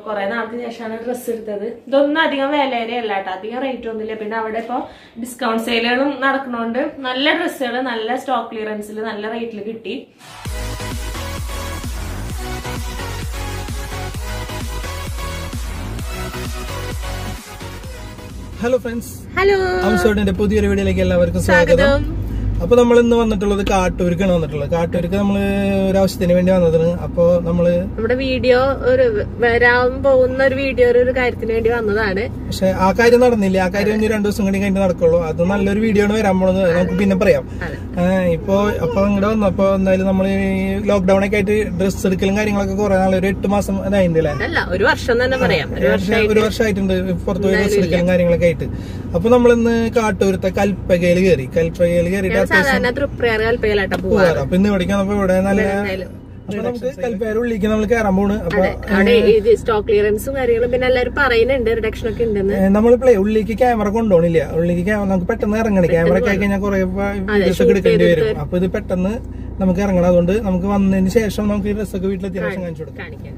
കുറെ നാൾക്ക് ശേഷമാണ് ഡ്രസ്സ് എടുത്തത് ഇതൊന്നും അധികം വിലയേരെ അല്ല കേട്ടോ അധികം റേറ്റ് ഒന്നുമില്ല പിന്നെ അവിടെ ഇപ്പോൾ ഡിസ്കൗണ്ട് സെയിലുകളും നടക്കുന്നതുകൊണ്ട് നല്ല ഡ്രസ്സുകൾ നല്ല സ്റ്റോക്ക് ക്ലിയറൻസിൽ നല്ല റേറ്റിൽ കിട്ടി ഹലോ ഫ്രണ്ട്സ് ഹലോ അംസോഡിന്റെ പുതിയൊരു വീഡിയോയിലേക്ക് എല്ലാവർക്കും സ്വാഗതം അപ്പൊ നമ്മൾ ഇന്ന് വന്നിട്ടുള്ളത് കാട്ടൂർക്കാണ് വന്നിട്ടുള്ളത് കാട്ടൂർക്ക് നമ്മള് ഒരു ആവശ്യത്തിന് വേണ്ടി വന്നതാണ് അപ്പൊ നമ്മള് നമ്മുടെ വീഡിയോ ഒരു വരാൻ പോകുന്ന ഒരു വീഡിയോ ഒരു കാര്യത്തിന് വേണ്ടി വന്നതാണ് പക്ഷെ ആ കാര്യം നടന്നില്ല ആ കാര്യം ഇനി രണ്ടു ദിവസം കൂടി കഴിഞ്ഞ് നടക്കുള്ളൂ അത് നല്ലൊരു വീഡിയോ ആണ് വരാൻ പോണത് അത് നമുക്ക് പിന്നെ പറയാം അതെ. ഏഹ് ഇപ്പൊ അപ്പൊ ഇങ്ങോട്ട് വന്നപ്പോ എന്തായാലും നമ്മൾ ലോക്ക്ഡൌൺ ഒക്കെ ആയിട്ട് ഡ്രസ്സ് എടുക്കലും കാര്യങ്ങളൊക്കെ കുറെ നാൾ ഒരു എട്ട് മാസം അതായില്ലേ അല്ല ഒരു വർഷം തന്നെ പറയാം ഒരു വർഷം ഒരു വർഷമായിട്ടുണ്ട് പുറത്തു പോയി ഡ്രസ്സ് എടുക്കലും കാര്യങ്ങളൊക്കെ ആയിട്ട് അപ്പൊ നമ്മളിന്ന് കാട്ടൂരത്തെ കൽപ്പകയിൽ കയറി കൽപ്പകയിൽ കയറിയിട്ട് സാധാരണ തൃപ്രയാർ കൽപ്പയിലാട്ട പോവാ പോവാറ് അപ്പൊ ഇന്ന് ഇവിടെ വന്നപ്പോ ഇവിടെ നല്ല അപ്പൊ നമുക്ക് കൽപ്പേര ഉള്ളിലേക്ക് നമ്മൾ കയറാൻ പോണ് അപ്പൊ അവിടെ ഇത് സ്റ്റോക്ക് ക്ലിയറൻസും കാര്യങ്ങളും പിന്നെ എല്ലാവരും പറയുന്നുണ്ട് റിഡക്ഷൻ ഒക്കെ ഉണ്ടെന്ന് നമ്മളിപ്പോ ഉള്ളിലേക്ക് ക്യാമറ കൊണ്ടുപോണില്ല ഉള്ളിലേക്ക് ക്യാമറ നമുക്ക് പെട്ടെന്ന് ഇറങ്ങണം ക്യാമറ ഒക്കെ ആയി കഴിഞ്ഞാൽ കുറെ വീഡിയോസ് ഒക്കെ എടുക്കേണ്ടി വരും അപ്പൊ ഇത് പെട്ടെന്ന് നമുക്ക് ഇറങ്ങണം അതുകൊണ്ട് നമുക്ക് വന്നതിന് ശേഷം നമുക്ക് ഈ ഡ്രസ്സൊക്കെ വീട്ടിലെത്തിയ ശേഷം കാണിച്ചു കൊടുക്കാം കാണിക്കാം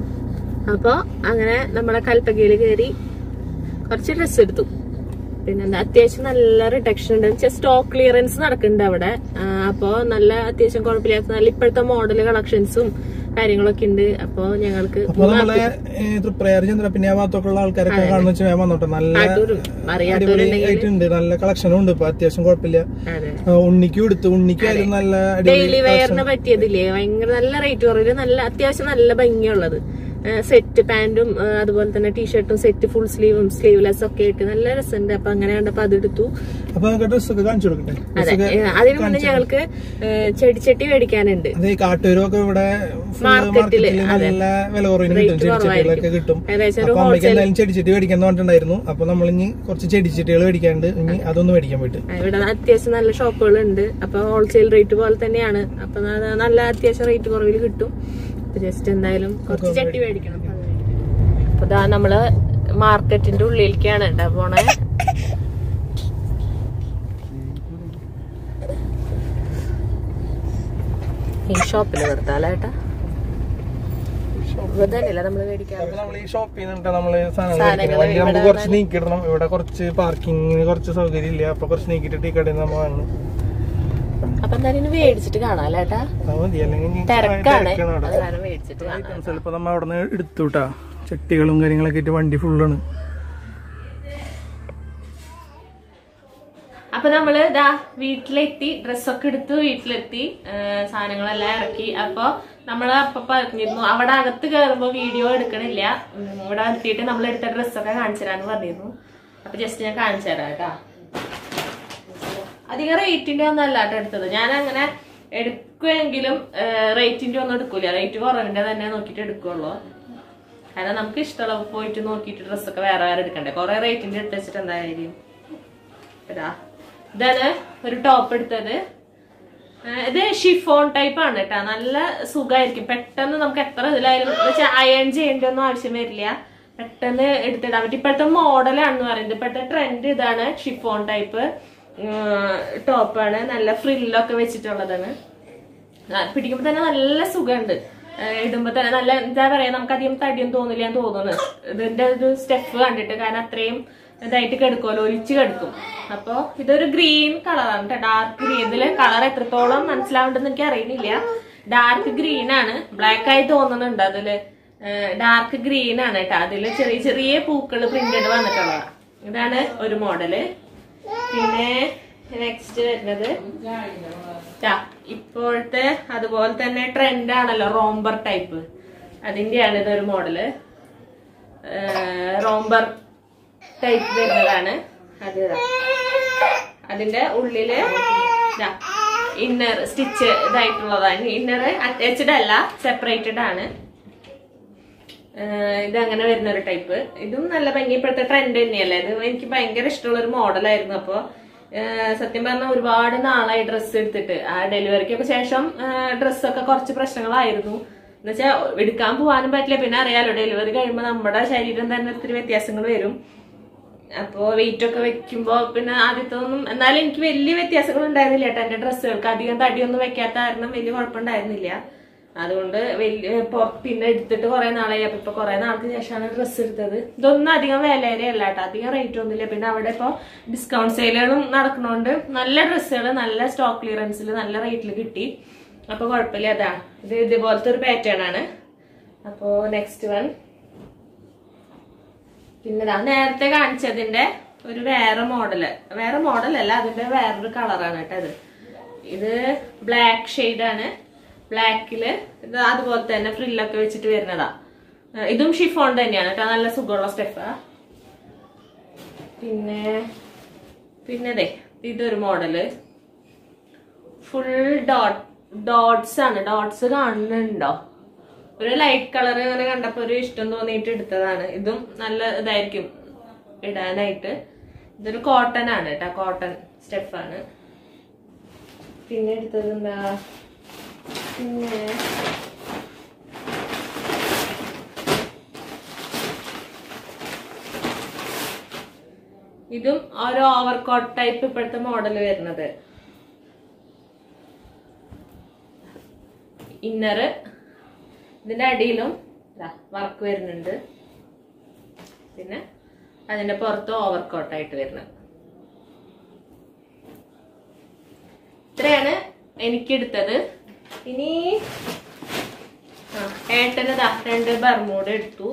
അപ്പൊ അങ്ങനെ നമ്മളെ കൽപ്പകയില് കയറി കുറച്ച് ഡ്രസ്സ് എടുത്തു പിന്നെന്താ അത്യാവശ്യം നല്ല റിഡക്ഷൻ ഉണ്ട് സ്റ്റോക്ക് ക്ലിയറൻസ് നടക്കുന്നുണ്ട് അവിടെ ആ, അപ്പൊ നല്ല അത്യാവശ്യം കുഴപ്പമില്ലാത്ത നല്ല ഇപ്പോഴത്തെ മോഡൽ കളക്ഷൻസും കാര്യങ്ങളൊക്കെ ഉണ്ട് അപ്പൊ ഞങ്ങൾക്ക് അപ്പൊ നമ്മളെ തൃപ്രയാർ ചന്ദ്ര പിന്നെ ആ ഭാഗത്തൊക്കെയുള്ള ആൾക്കാരൊക്കെ കാണുന്ന വെച്ചാൽ ഞാൻ വന്നോട്ടെ നല്ല ഒരു അറിയാത്ത അടിപൊളി ആയിട്ടുണ്ട് നല്ല കളക്ഷനും ഉണ്ട് ഇപ്പൊ അത്യാവശ്യം കുഴപ്പമില്ല അതെ ആ, ഉണ്ണിക്കും എടുത്തു ഉണ്ണിക്കായാലും നല്ല അടിപൊളി ഡെയിലി വെയറിന് പറ്റിയതില്ലേ ഭയങ്കര നല്ല റേറ്റ് കുറവില് നല്ല അത്യാവശ്യം നല്ല ഭംഗിയുള്ളത് സെറ്റ് പാന്റും അതുപോലെ തന്നെ ടീഷർട്ടും സെറ്റ് ഫുൾ സ്ലീവും സ്ലീവ്ലെസ് ഒക്കെ ആയിട്ട് നല്ല രസമുണ്ട് അപ്പൊ അങ്ങനെ കണ്ടപ്പോ അതെടുത്തു അപ്പൊ നമുക്ക് ഡ്രസ്സൊക്കെ കാണിച്ചു കൊടുക്കട്ടെ അതെ ഏ, അതിനു മുന്നേ ഞങ്ങൾക്ക് ഏ, ചെടിച്ചട്ടി മേടിക്കാനുണ്ട് അതെ കാട്ടൂരൊക്കെ ഇവിടെ full മാർക്കറ്റില്, മാർക്കറ്റില് നല്ല വില കുറവിന് കിട്ടും ചെടിച്ചട്ടികളൊക്കെ കിട്ടും ഏകദേശം ഒരു അപ്പൊ അമ്മയ്ക്ക് എന്തായാലും ചെടിച്ചട്ടി മേടിക്കാൻ പറഞ്ഞിട്ടുണ്ടായിരുന്നു അപ്പൊ നമ്മൾ ഇനി കുറച്ച് ചെടിച്ചട്ടികൾ മേടിക്കാണ്ട് ഇനി അതൊന്ന് മേടിക്കാൻ പോയിട്ട് ആ, ഇവിടെ അത്യാവശ്യം നല്ല ഷോപ്പുകൾ ഉണ്ട് അപ്പൊ ഹോൾസെയിൽ റേറ്റ് പോലെ തന്നെയാണ് അപ്പൊ ന- നല്ല അത്യാവശ്യം റേറ്റ് കുറവിൽ കിട്ടും അപ്പൊ ജസ്റ്റ് എന്തായാലും കുറച്ച് ചട്ടി മേടിക്കണം അപ്പൊ ഇതാ നമ്മള് മാർക്കറ്റിന്റെ ഉള്ളിലേക്കാണ് ഉണ്ടാ പോണേ ഈ ഷോപ്പിൽ നിർത്താലേട്ടാ ഇവിടെ തന്നെയല്ല നമ്മള് മേടിക്കാൻ അപ്പൊ നമ്മൾ ഈ ഷോപ്പിൽ നിന്നിട്ട് നമ്മള് സാധനങ്ങൾ മേടിക്കുന്നത്. വണ്ടി നമുക്ക് കുറച്ച് നീക്കിയിടണം ഇവിടെ കുറച്ച് പാർക്കിങ്ങിന് കുറച്ച് സൗകര്യം ഇല്ല അപ്പൊ കുറച്ച് നീക്കിയിട്ടിട്ട് ഈ കടയിൽ നിന്ന് നമ്മൾ വാങ്ങണം അപ്പൊ എന്തായാലും ഇനി മേടിച്ചിട്ട് കാണാലേട്ടാ അത് മതി അല്ലെങ്കിൽ ഇനി തിരക്കാണ് തിരക്കാണ് അവിടെ. അത് കാരണം മേടിച്ചിട്ട് കാണാം ഐറ്റംസ് ചിലപ്പോ നമ്മ അവിടെ നിന്ന് എടുത്തു കേട്ടാ ചട്ടികളും കാര്യങ്ങളൊക്കെ ആയിട്ട് വണ്ടി ഫുള്ളാണ് അപ്പൊ നമ്മള് ഇതാ വീട്ടിലെത്തി ഡ്രസ്സൊക്കെ എടുത്ത് വീട്ടിലെത്തി ആ, സാധനങ്ങളെല്ലാം ഇറക്കി അപ്പൊ നമ്മള് അപ്പൊ പറഞ്ഞിരുന്നു അവിടെ അകത്ത് കയറുമ്പോ വീഡിയോ എടുക്കണില്ല ഉം, ഇവിടെ എത്തിയിട്ട് നമ്മൾ എടുത്ത ഡ്രസ്സൊക്കെ കാണിച്ചു തരാന്ന് പറഞ്ഞിരുന്നു അപ്പൊ ജസ്റ്റ് ഞാൻ കാണിച്ചു തരാം കേട്ടാ അധികം റേറ്റിന്റെ ഒന്നും അല്ല കേട്ടോ എടുത്തത് ഞാൻ അങ്ങനെ എടുക്കുമെങ്കിലും റേറ്റിന്റെ ഒന്നും എടുക്കൂല റേറ്റ് കുറവിന്റെ തന്നെ നോക്കിയിട്ട് എടുക്കുള്ളൂ കാരണം നമുക്ക് ഇഷ്ടമുള്ള പോയിട്ട് നോക്കിയിട്ട് ഡ്രസ്സൊക്കെ വേറെ വേറെ എടുക്കണ്ടേ കുറെ റേറ്റിന്റെ എടുത്ത് വെച്ചിട്ട് എന്തായാലും ഇതാ ഇതാണ് ഒരു ടോപ്പ് എടുത്തത് ആ, ഇത് ഷിഫോൺ ടൈപ്പ് ആണ് കേട്ടോ നല്ല സുഖമായിരിക്കും പെട്ടെന്ന് നമുക്ക് എത്ര ഇതിലായാലും വെച്ചാൽ അയൺ ചെയ്യേണ്ട ഒന്നും ആവശ്യം വരില്ല പെട്ടെന്ന് എടുത്തിടാൻ പറ്റും ഇപ്പോഴത്തെ മോഡലാണെന്ന് പറയുന്നത് ഇപ്പോഴത്തെ ട്രെൻഡ് ഇതാണ് ഷിഫോൺ ടൈപ്പ് ടോപ്പാണ് നല്ല ഫ്രില്ലൊക്കെ വെച്ചിട്ടുള്ളതാണ് ആ, പിടിക്കുമ്പോ തന്നെ നല്ല സുഖമുണ്ട് ഇടുമ്പോ തന്നെ നല്ല എന്താ പറയാ നമുക്ക് അധികം തടിയൊന്നും തോന്നില്ല എന്ന് തോന്നുന്നു ഇതിന്റെ ഒരു സ്റ്റെപ്പ് കണ്ടിട്ട് കാരണം അത്രയും ഇതായിട്ട് കെടുക്കുമല്ലോ ഒലിച്ച് കെടുക്കും അപ്പൊ ഇതൊരു ഗ്രീൻ കളറാണ് കേട്ടോ ഡാർക്ക് ഗ്രീൻ ഇതില് കളർ എത്രത്തോളം മനസ്സിലാവുണ്ടെന്ന് എനിക്ക് അറിയുന്നില്ല ഡാർക്ക് ഗ്രീൻ ആണ് ബ്ലാക്ക് ആയി തോന്നുന്നുണ്ട് അതില് ഡാർക്ക് ഗ്രീൻ ആണ് കേട്ടോ അതില് ചെറിയ ചെറിയ പൂക്കൾ പ്രിന്റഡ് വന്നിട്ടുള്ളതാണ് ഇതാണ് ഒരു മോഡല് പിന്നെ നെക്സ്റ്റ് വരുന്നത് ദാ, ഇപ്പോഴത്തെ അതുപോലെ തന്നെ ട്രെൻഡ് ആണല്ലോ റോംബർ ടൈപ്പ് അതിന്റെയാണ് ഇതൊരു മോഡല് റോംബർ ടൈപ്പ് വരുന്നതാണ് അത് ദാ. അതിന്റെ ഉള്ളില് ഇന്നർ സ്റ്റിച്ച് ഇതായിട്ടുള്ളതാണ് ഇന്നർ അറ്റാച്ച്ഡ് അല്ല സെപ്പറേറ്റഡ് ആണ് ഏഹ് ഇത് അങ്ങനെ വരുന്ന ഒരു ടൈപ്പ് ഇതും നല്ല ഭംഗി ഇപ്പോഴത്തെ ട്രെൻഡ് തന്നെയല്ലേ ഇത് എനിക്ക് ഭയങ്കര ഇഷ്ടമുള്ള ഒരു മോഡലായിരുന്നു അപ്പൊ ഏഹ് സത്യം പറഞ്ഞാൽ ഒരുപാട് നാളായി ഡ്രസ്സ് എടുത്തിട്ട് ആ ഡെലിവറിക്കൊക്കെ ശേഷം ഡ്രസ്സൊക്കെ കുറച്ച് പ്രശ്നങ്ങളായിരുന്നു എന്നുവെച്ചാൽ എടുക്കാൻ പോകാനും പറ്റില്ല പിന്നെ അറിയാലോ ഡെലിവറി കഴിയുമ്പോൾ നമ്മുടെ ശരീരം തന്നെ ഒത്തിരി വ്യത്യാസങ്ങൾ വരും അപ്പോ വെയിറ്റ് ഒക്കെ വെക്കുമ്പോ പിന്നെ ആദ്യത്തെ ഒന്നും എന്നാലും എനിക്ക് വലിയ വ്യത്യാസങ്ങൾ ഉണ്ടായിരുന്നില്ല കേട്ടോ എന്റെ ഡ്രസ്സുകൾക്ക് അധികം തടിയൊന്നും വെക്കാത്ത കാരണം വലിയ കുഴപ്പമുണ്ടായിരുന്നില്ല അതുകൊണ്ട് വലിയ പൊ- പിന്നെ എടുത്തിട്ട് കുറെ നാളായി അപ്പൊ ഇപ്പൊ കുറെ നാൾക്ക് ശേഷമാണ് ഡ്രസ്സ് എടുത്തത് ഇതൊന്നും അധികം വിലയേരെ അല്ല കേട്ടോ അധികം റേറ്റ് ഒന്നുമില്ല പിന്നെ അവിടെ ഇപ്പൊ ഡിസ്കൗണ്ട് സെയിലുകളും നടക്കണോണ്ട് നല്ല ഡ്രസ്സുകൾ നല്ല സ്റ്റോക്ക് ക്ലിയറൻസിൽ നല്ല റേറ്റിൽ കിട്ടി അപ്പൊ കുഴപ്പമില്ല അതാ ഇത് ഇതുപോലത്തെ ഒരു പാറ്റേൺ ആണ് അപ്പോ നെക്സ്റ്റ് വൺ പിന്നെ ദാ നേരത്തെ കാണിച്ചതിന്റെ ഒരു വേറെ മോഡല് വേറെ മോഡൽ അല്ല അതിന്റെ വേറൊരു കളറാണ് കേട്ടോ ഇത് ഇത് ബ്ലാക്ക് ഷെയ്ഡാണ് ബ്ലാക്കില് ഇത് അതുപോലെ തന്നെ ഫ്രില്ലൊക്കെ വെച്ചിട്ട് വരുന്നതാ ഏഹ് ഇതും ഷിഫോൺ തന്നെയാണ് കേട്ടോ നല്ല സുഖമുള്ള സ്റ്റെഫാ പിന്നെ പിന്നെ ദേ ഇതൊരു മോഡല് ഫുൾ ഡോട്ട് ഡോട്ട്സ് ആണ് ഡോട്ട്സ് കാണുന്നുണ്ടോ ഒരു ലൈറ്റ് കളർ ഇങ്ങനെ കണ്ടപ്പോ ഒരു ഇഷ്ടം തോന്നിയിട്ട് എടുത്തതാണ് ഇതും നല്ല ഇതായിരിക്കും ഇടാനായിട്ട് ഇതൊരു കോട്ടൺ ആണ് കേട്ടോ കോട്ടൺ സ്റ്റെഫാണ് പിന്നെ എടുത്തത് എന്താ പിന്നെ ഇതും ഒരു ഓവർകോട്ട് ടൈപ്പ് ഇപ്പോഴത്തെ മോഡൽ വരുന്നത് ഇന്നറ് ഇതിന്റെ അടിയിലും വർക്ക് വരുന്നുണ്ട് പിന്നെ അതിന്റെ പുറത്ത് ഓവർകോട്ടായിട്ട് വരുന്നത് ഇത്രയാണ് എനിക്ക് എടുത്തത് ഇനി ആ ഏട്ടന് ദാ രണ്ട് ബർമൂഡ് എടുത്തു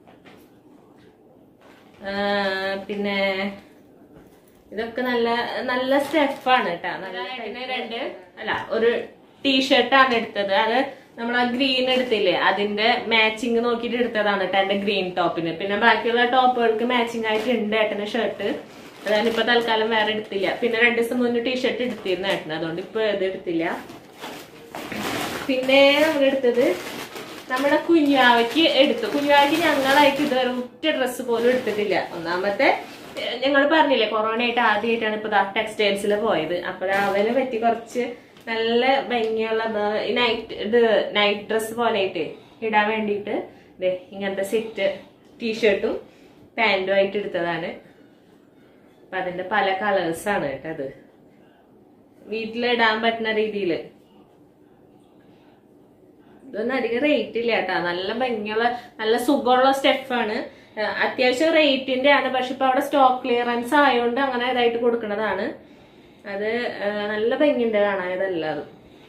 ആ, പിന്നെ ഇതൊക്കെ നല്ല നല്ല സ്റ്റെഫാണ് കേട്ടാ നല്ല ഏട്ടന് രണ്ട് അല്ല ഒരു ടീഷർട്ടാണ് എടുത്തത് അത് നമ്മൾ ആ ഗ്രീൻ എടുത്തില്ലേ അതിന്റെ മാച്ചിങ് നോക്കിയിട്ട് എടുത്തതാണ് കേട്ടോ എന്റെ ഗ്രീൻ ടോപ്പിന് പിന്നെ ബാക്കിയുള്ള ടോപ്പുകൾക്ക് മാച്ചിങ് ആയിട്ട് ഉണ്ട് ഏട്ടന്റെ ഷർട്ട് അതാണ് ഇപ്പൊ തൽക്കാലം വേറെ എടുത്തില്ല പിന്നെ രണ്ടു ദിവസം മുന്നേ ടീഷർട്ട് എടുത്തിരുന്നു ഏട്ടന് അതുകൊണ്ട് ഇപ്പൊ ഇത് എടുത്തില്ല പിന്നെ നമ്മൾ എടുത്തത് നമ്മുടെ കുഞ്ഞാവയ്ക്ക് എടുത്തു കുഞ്ഞാവയ്ക്ക് ഞങ്ങളായിട്ട് ഇതുവരെ ഒറ്റ ഡ്രസ്സ് പോലും എടുത്തിട്ടില്ല ഒന്നാമത്തെ ഞങ്ങൾ പറഞ്ഞില്ലേ കൊറോണ ആയിട്ട് ആദ്യമായിട്ടാണ് ഇപ്പൊ ടെക്സ്റ്റൈൽസിൽ പോയത് അപ്പോൾ അവനെ പറ്റി കുറച്ച് നല്ല ഭംഗിയുള്ള നൈറ്റ് ഇത് നൈറ്റ് ഡ്രസ് പോലെ ആയിട്ട് ഇടാൻ വേണ്ടിയിട്ട് ദേ ഇങ്ങനത്തെ സെറ്റ് ടീഷർട്ടും പാൻറ്റും ആയിട്ട് എടുത്തതാണ് അപ്പൊ അതിന്റെ പല കളേഴ്സാണ് കേട്ടോ അത് വീട്ടിലിടാൻ പറ്റുന്ന രീതിയിൽ ഇതൊന്നും അധികം റേറ്റ് ഇല്ല കേട്ടാ നല്ല ഭംഗിയുള്ള നല്ല സുഖമുള്ള സ്റ്റെഫാണ് അത്യാവശ്യം റേറ്റിന്റെ ആണ് പക്ഷെ ഇപ്പൊ അവിടെ സ്റ്റോക്ക് ക്ലിയറൻസ് ആയതുകൊണ്ട് അങ്ങനെ ഇതായിട്ട് കൊടുക്കുന്നതാണ് അത് ആ, നല്ല ഭംഗിയുണ്ട് കാണാൻ ഇതെല്ലാതും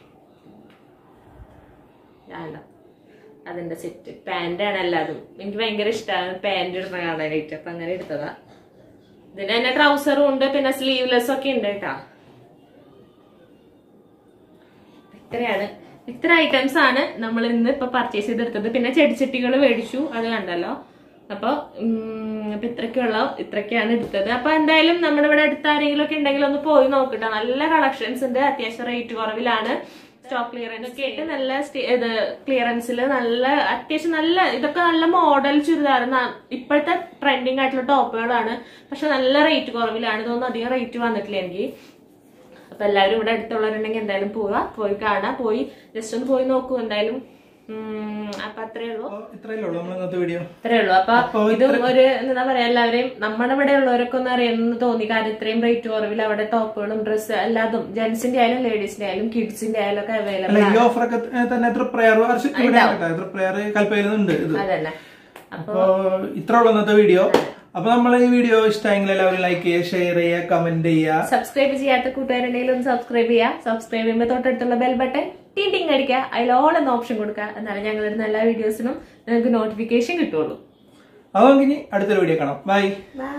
വേണ്ട അതിന്റെ സെറ്റ് പാന്റാണ് എല്ലാതും എനിക്ക് ഭയങ്കര ഇഷ്ടമാണ് പാന്റ് ഇടുന്ന കാണാനായിട്ട് അപ്പൊ അങ്ങനെ എടുത്തതാ ഇതിന് തന്നെ ട്രൗസറും ഉണ്ട് പിന്നെ സ്ലീവ്ലെസ് ഒക്കെ ഉണ്ട് കേട്ടാ ഇത്രയാണ് ഇത്ര ഐറ്റംസ് ആണ് നമ്മൾ ഇന്ന് ഇപ്പൊ പർച്ചേസ് ചെയ്തെടുത്തത് പിന്നെ ചെടിച്ചട്ടികൾ മേടിച്ചു അത് കണ്ടല്ലോ അപ്പൊ ഉം, അപ്പൊ ഇത്രയ്ക്കുള്ള ഇത്രയ്ക്കാണ് എടുത്തത് അപ്പൊ എന്തായാലും നമ്മുടെ ഇവിടെ അടുത്ത് ആരെങ്കിലും ഒക്കെ ഉണ്ടെങ്കിൽ ഒന്ന് പോയി നോക്കട്ടെ നല്ല കളക്ഷൻസ് ഉണ്ട് അത്യാവശ്യം റേറ്റ് കുറവിലാണ് സ്റ്റോക്ക് ക്ലിയറൻസ് ഒക്കെ ആയിട്ട് നല്ല sti- ഇത് ക്ലിയറൻസിൽ നല്ല അത്യാവശ്യം നല്ല ഇതൊക്കെ നല്ല മോഡൽ ചുരിദാർ ന- ഇപ്പോഴത്തെ ട്രെൻഡിങ് ആയിട്ടുള്ള ടോപ്പുകളാണ് പക്ഷെ നല്ല റേറ്റ് കുറവിലാണ് ഇതൊന്നും അധികം റേറ്റ് വന്നിട്ടില്ല എനിക്ക് അപ്പൊ എല്ലാവരും ഇവിടെ അടുത്തുള്ളവരുണ്ടെങ്കിൽ എന്തായാലും പോവാ പോയി കാണാം പോയി ജസ്റ്റ് ഒന്ന് പോയി നോക്കൂ എന്തായാലും ഉം, അപ്പൊ അത്രേ ഉള്ളൂ അപ്പൊ ഇത്രയല്ലേ ഉള്ളൂ നമ്മൾ ഇന്നത്തെ വീഡിയോ അത്രേ ഉള്ളൂ അപ്പൊ അപ്പൊ ഇതും ഒരു എന്താ പറയാ എല്ലാവരെയും നമ്മുടെ ഇവിടെ ഉള്ളവരൊക്കെ ഒന്ന് അറിയണമെന്ന് തോന്നി കാരണം ഇത്രയും റേറ്റ് കുറവിൽ അവിടെ ടോപ്പുകളും ഡ്രസ്സ് എല്ലാതും ജെന്റ്സിന്റെ ആയാലും ലേഡീസിന്റെ ആയാലും കിഡ്സിന്റെ ആയാലും ഒക്കെ അവൈലബിൾ അല്ല ഈ ഓഫറൊക്കെ തന്നെ തൃപ്രയാർ ഇവിടെ തൃപ്രയാർ കൽപ്പയിലുണ്ട് ഇത് അതന്നെ അപ്പൊ ഇത്ര ഉള്ളൂ ഇന്നത്തെ വീഡിയോ അപ്പൊ നമ്മൾ ഈ വീഡിയോ ഇഷ്ടമെങ്കിൽ എല്ലാവരും ലൈക്ക് ചെയ്യുക ഷെയർ ചെയ്യുക കമന്റ് ചെയ്യുക സബ്സ്ക്രൈബ് ചെയ്യാത്ത കൂട്ടുകാരുണ്ടെങ്കിൽ ഒന്ന് സബ്സ്ക്രൈബ് ചെയ്യുക സബ്സ്ക്രൈബ് ചെയ്യുമ്പോൾ തൊട്ടടുത്തുള്ള ബെൽ ബട്ടൺ ടീ ടിങ് അടിക്കുക അതിൽ ഓൾ എന്ന ഓപ്ഷൻ കൊടുക്കുക എന്നാലും ഞങ്ങളുടെ എല്ലാ വീഡിയോസിനും നിങ്ങൾക്ക് നോട്ടിഫിക്കേഷൻ കിട്ടുള്ളൂ അപ്പൊ നമുക്ക് ഇനി അടുത്തൊരു വീഡിയോ കാണാം ബൈ ബൈ